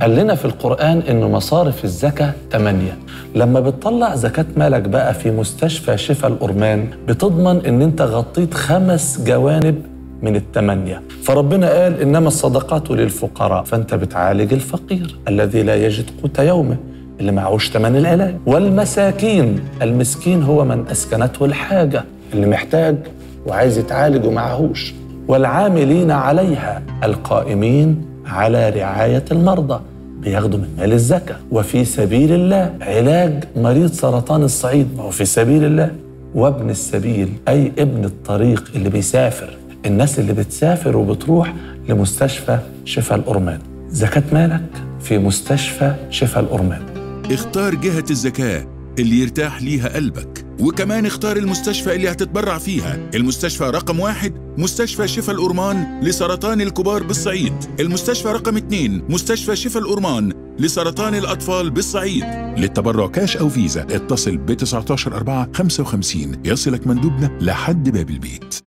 قال لنا في القرآن إن مصارف الزكاة تمانية لما بتطلع زكاة مالك بقى في مستشفى شفا الأرمان بتضمن إن أنت غطيت خمس جوانب من التمانية فربنا قال إنما الصدقات للفقراء فأنت بتعالج الفقير الذي لا يجد قوت يومه اللي معهوش تمن العلاج والمساكين المسكين هو من أسكنته الحاجة اللي محتاج وعايز يتعالج ومعهوش والعاملين عليها القائمين على رعاية المرضى بياخدوا من مال الزكاة وفي سبيل الله علاج مريض سرطان الصعيد ما هو في سبيل الله وابن السبيل أي ابن الطريق اللي بيسافر الناس اللي بتسافر وبتروح لمستشفى شفا الأرمان زكاة مالك في مستشفى شفا الأرمان اختار جهة الزكاة اللي يرتاح ليها قلبك وكمان اختار المستشفى اللي هتتبرع فيها المستشفى رقم واحد مستشفى شفا الأورمان لسرطان الكبار بالصعيد المستشفى رقم اثنين مستشفى شفا الأورمان لسرطان الأطفال بالصعيد للتبرع كاش أو فيزا اتصل ب 19 4 55 يصلك مندوبنا لحد باب البيت